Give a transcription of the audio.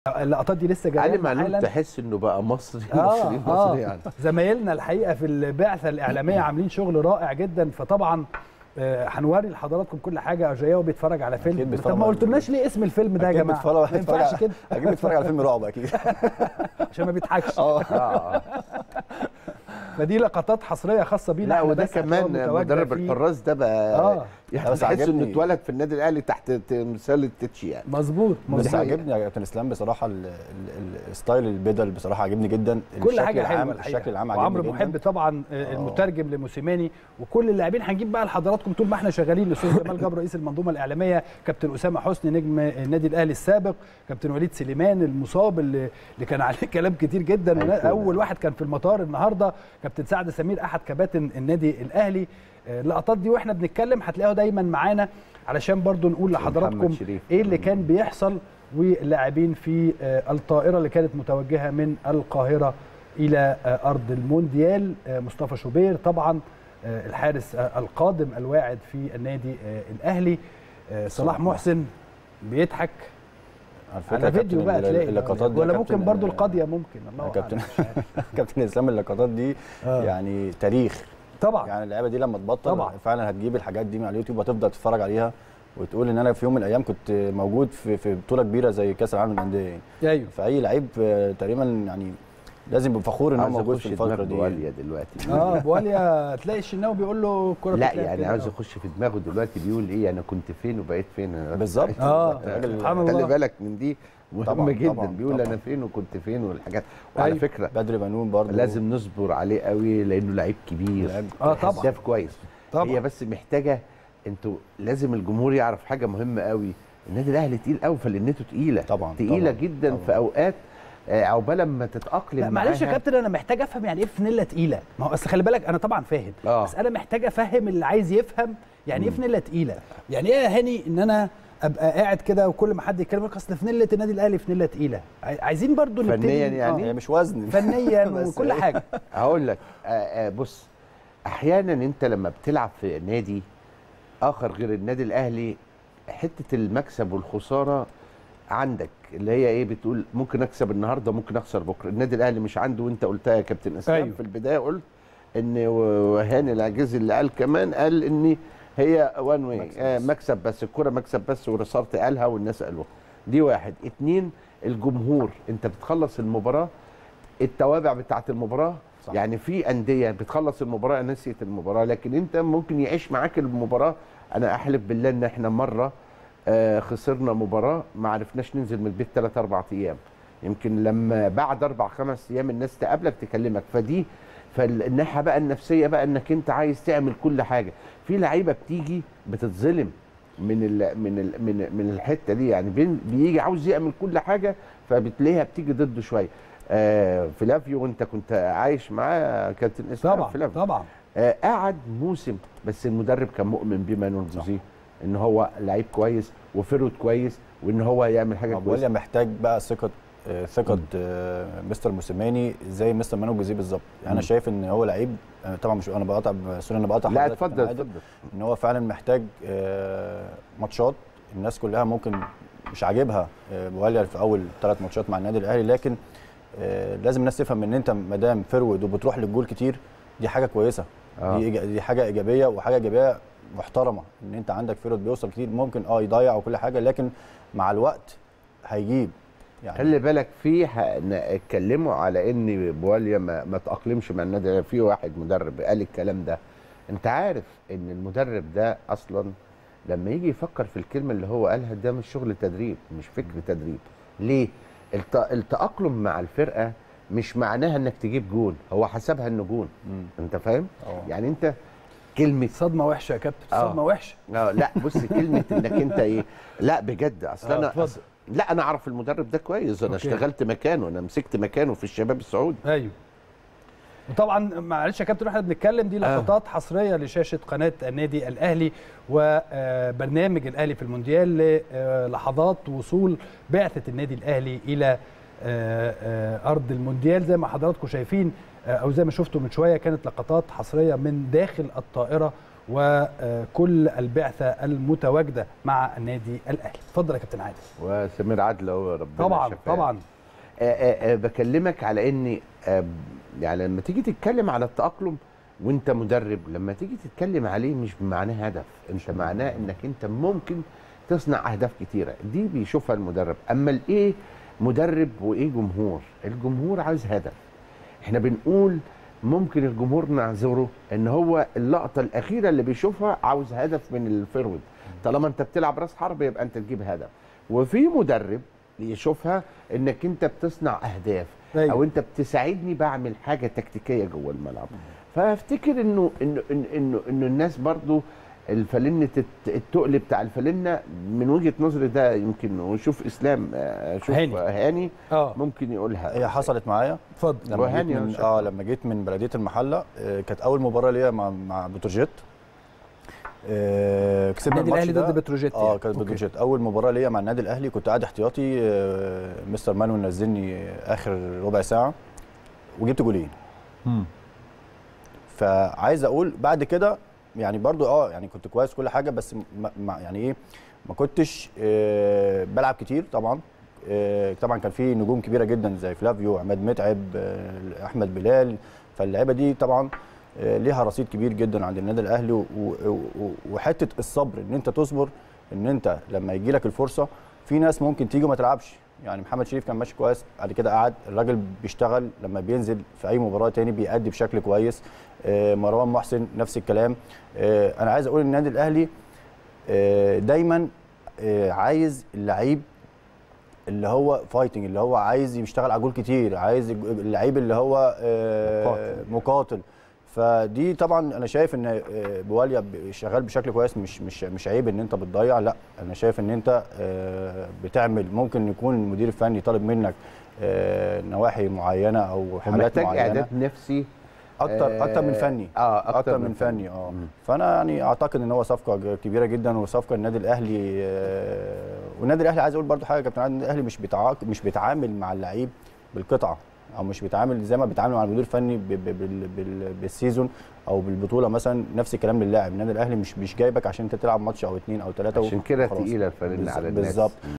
اللقطات دي لسه جايه علي لنا معلول حالا. تحس انه بقى مصري آه مصري آه مصري يعني زمايلنا الحقيقه في البعثه الاعلاميه عاملين شغل رائع جدا فطبعا آه، هنوري لحضراتكم كل حاجه اجايو بيتفرج على فيلم أكيد بيتفرج طب ما على- قلتولناش ليه اسم الفيلم ده يا أكيد جماعه بيتفرج- ما ينفعش كده اكيد بيتفرج على فيلم رعب اكيد عشان ما بيضحكش اه اه فدي لقطات حصريه خاصه بينا لا إحنا وده بس عشان كمان متواجدة مدرب في- الحراس ده بقى اه يعني بس تحس انه عجبني. اتولد في النادي الاهلي تحت تمثال التتشي يعني مظبوط بس مظبوط عجبني يا كابتن اسلام بصراحه ال- ال- الستايل البدل بصراحه عجبني جدا كل الشكل حاجه العام حلوه الحقيقه الشكل العام عجبني وعمرو جدا محب طبعا آه، آه. المترجم لموسيماني وكل اللاعبين هنجيب بقى لحضراتكم طول ما احنا شغالين الاستاذ جمال جاب رئيس المنظومه الاعلاميه كابتن اسامه حسني نجم النادي الاهلي السابق كابتن وليد سليمان المصاب اللي, اللي كان عليه كلام كتير جدا أيوة. اول واحد كان في المطار النهارده كابتن سعد سمير احد كباتن النادي الاهلي آه، اللقطات دي واحنا بنتكلم هتلاقوها دايما معانا علشان برضو نقول لحضراتكم محمد شريف. ايه اللي كان بيحصل واللاعبين في آه، الطائره اللي كانت متوجهه من القاهره الى آه، ارض المونديال آه، مصطفى شوبير طبعا آه، الحارس آه، القادم الواعد في النادي آه، الاهلي آه، صلاح محسن بيضحك على فكرة على يا فيديو كابتن بقى ال- تلاقي اللقطات دي يا ولا كابتن ممكن برضو ال- القاضيه ممكن الله يا كابتن أعلم، مش عارف. كابتن اسلام اللقطات دي آه. يعني تاريخ طبعا يعني اللعيبه دي لما تبطل طبعا. فعلا هتجيب الحاجات دي من على اليوتيوب وتفضل تتفرج عليها وتقول ان انا في يوم من الايام كنت موجود في في بطوله كبيره زي كاس العالم للانديه يعني ايوه فاي لعيب آه، تقريبا يعني لازم يبقى فخور ان هو عاوز موجود اخش في دماغ الفتره دي بواليا دلوقتي اه بواليا تلاقي الشناوي بيقول له الكره لا بتتلعب يعني كده. عاوز اخش في دماغه دلوقتي بيقول ايه انا كنت فين وبقيت فين أنا بالظبط اه الراجل- سبحان خلي الله بالك من دي مهمه طبعاً، جدا طبعاً، بيقول طبعاً. انا فين وكنت فين والحاجات وعلى أيوة. فكره بدر بنون برضه لازم نصبر عليه قوي لانه لعيب كبير لعيب- آه، طبعاً. هداف كويس طبعاً. هي بس محتاجه انتوا لازم الجمهور يعرف حاجه مهمه قوي النادي الاهلي تقيل قوي فلنته تقيله طبعاً، تقيله طبعاً، جدا طبعاً. في اوقات آه، عقبال ما تتاقلم لا معلش يا معاها. كابتن انا محتاج افهم يعني ايه فانيلا تقيله ما هو اصل خلي بالك انا طبعا فاهم آه. بس انا محتاج افهم اللي عايز يفهم يعني ايه فانيلا تقيله يعني ايه يا هاني ان انا ابقى قاعد كده وكل ما حد يتكلم يقول لك اصل فانيلا النادي الاهلي فانيلا تقيله عاي- عايزين برضو نبتدي فنياً يعني؟ هي مش وزن فنيا بس وكل إيه. حاجه هقول لك آه، آه، بص احيانا انت لما بتلعب في نادي اخر غير النادي الاهلي حته المكسب والخساره عندك اللي هي ايه بتقول ممكن اكسب النهارده ممكن اخسر بكره النادي الاهلي مش عنده وانت قلتها يا كابتن اسلام أيوة. أيوه. في البدايه قلت ان وهاني العجيزي اللي قال كمان قال ان هي وان واي مكسب آه بس. مكسب بس الكره مكسب بس ورصارت قالها والناس قالوها دي واحد اتنين الجمهور انت بتخلص المباراه التوابع بتاعت المباراه صح. صح. يعني في انديه بتخلص المباراه نسيت المباراه لكن انت ممكن يعيش معاك المباراه انا احلف بالله ان احنا مره آه خسرنا مباراه ما عرفناش ننزل من البيت ثلاث اربع ايام يمكن لما بعد اربع خمس ايام الناس تقابلك تكلمك فدي فالناحيه بقى النفسيه بقى انك انت عايز تعمل كل حاجه في لعيبه بتيجي بتتظلم من ال من ال من من الحته دي يعني بين- بيجي عاوز يعمل كل حاجه فبتلاقيها بتيجي ضده شويه آه فلافيو وانت كنت عايش معاه كابتن اسلام طبعا فلافيو طبعا آه قعد موسم بس المدرب كان مؤمن بيه مانويل جوزيه ان هو لعيب كويس وفرود كويس وان هو يعمل حاجه بقول كويسه محتاج بقى ثقه آه، ثقه آه، مستر موسيماني زي مستر مانو جوزيه بالظبط يعني انا مم. شايف ان هو لعيب آه، طبعا مش انا بقاطع سوري انا بقاطع لا حضرتك يا اتفضل كابتن عادل، اتفضل ان هو فعلا محتاج آه، ماتشات الناس كلها ممكن مش عاجبها آه، بواليا في اول ثلاث ماتشات مع النادي الاهلي لكن آه، لازم الناس تفهم ان انت ما دام فرود وبتروح للجول كتير دي حاجه كويسه آه. دي إيجا- دي حاجه ايجابيه وحاجه ايجابيه محترمه ان انت عندك فرود بيوصل كتير ممكن اه يضيع وكل حاجه لكن مع الوقت هيجيب يعني خلي بالك في ح- ن- اتكلموا على ان بواليا ما, ما تاقلمش مع النادي الأهلي. في واحد مدرب قال الكلام ده انت عارف ان المدرب ده اصلا لما يجي يفكر في الكلمه اللي هو قالها ده مش شغل تدريب مش فكر تدريب ليه الت... التاقلم مع الفرقه مش معناها انك تجيب جول هو حسبها انه جول مم. انت فاهم اه يعني انت كلمه صدمه وحشه يا كابتن آه. صدمه وحشه اه لا بص كلمه انك انت ايه لا بجد اصل آه، انا اتفضل. أصل لا انا اعرف المدرب ده كويس انا أوكي. اشتغلت مكانه انا مسكت مكانه في الشباب السعودي ايوه وطبعا معلش يا كابتن واحنا بنتكلم دي لقطات حصريه لشاشه قناه النادي الاهلي وبرنامج الاهلي في المونديال للحظات وصول بعثه النادي الاهلي الى آه، آه، ارض المونديال زي ما حضراتكم شايفين آه، او زي ما شفتوا من شويه كانت لقطات حصريه من داخل الطائره وكل البعثه المتواجده مع النادي الاهلي اتفضل يا كابتن عادل وسمير عدل اهو ربنا طبعا شفاه. طبعا آه، آه، آه، بكلمك على ان آه، يعني لما تيجي تتكلم على التأقلم وانت مدرب لما تيجي تتكلم عليه مش بمعناه هدف انت معناه انك انت ممكن تصنع اهداف كتيره دي بيشوفها المدرب اما الايه مدرب وايه جمهور الجمهور عايز هدف احنا بنقول ممكن الجمهور نعذره ان هو اللقطه الاخيره اللي بيشوفها عاوز هدف من الفرود طالما انت بتلعب راس حرب يبقى انت تجيب هدف وفي مدرب يشوفها انك انت بتصنع اهداف أيوة. او انت بتساعدني بعمل حاجه تكتيكيه جوه الملعب فافتكر انه انه انه انه, إنه الناس برضو الفلنة الت- التقل بتاع الفلنة من وجهة نظري ده يمكن ونشوف اسلام آه، شوف هاني. هاني اه ممكن يقولها هي حصلت معايا اتفضل لما جيت وهاني من شكراً. اه لما جيت من بلديه المحله آه كانت اول مباراه ليا مع مع بتروجيت آه كسبنا النادي الماتش الاهلي ده. ضد بتروجيت اه يعني. كانت أوكي. بتروجيت اول مباراه ليا مع النادي الاهلي كنت قاعد احتياطي آه مستر مانويل نزلني اخر ربع ساعه وجبت جولين مم. فعايز اقول بعد كده يعني برضو اه يعني كنت كويس كل حاجه بس ما ما- يعني ايه ما كنتش آه بلعب كتير طبعا آه طبعا كان في نجوم كبيره جدا زي فلافيو عماد متعب آه احمد بلال فاللعيبه دي طبعا آه ليها رصيد كبير جدا عند النادي الاهلي و- و- و- وحته الصبر ان انت تصبر ان انت لما يجي لك الفرصه في ناس ممكن تيجي وما تلعبش يعني محمد شريف كان ماشي كويس بعد كده قعد الراجل بيشتغل لما بينزل في اي مباراه تاني بيأدي بشكل كويس آه، مروان محسن نفس الكلام آه، انا عايز اقول النادي الاهلي آه، دايما آه، عايز اللعيب اللي هو فايتنج اللي هو عايز يشتغل على جول كتير عايز الج- اللعيب اللي هو آه، مقاتل. مقاتل فدي طبعا انا شايف ان آه، بواليا ب- شغال بشكل كويس مش مش مش عيب ان انت بتضيع لا انا شايف ان انت آه، بتعمل ممكن يكون المدير الفني طالب منك آه، نواحي معينه او حاجات محتاج معينه اعداد نفسي اكتر اكتر من فني اه اكتر من فني اه مم. فانا يعني اعتقد ان هو صفقه ج- كبيره جدا وصفقه النادي الاهلي آه، والنادي الاهلي عايز اقول برضو حاجه يا كابتن عادل، النادي الاهلي مش بيتعاق مش بيتعامل مع اللعيب بالقطعه او مش بيتعامل زي ما بيتعامل مع المدير الفني ب- ب- بال- بال- بالسيزون او بالبطوله مثلا نفس الكلام للاعب النادي الاهلي مش مش جايبك عشان انت تلعب ماتش او اتنين او ثلاثه عشان كده تقيله الفلنة على الناس بالظبط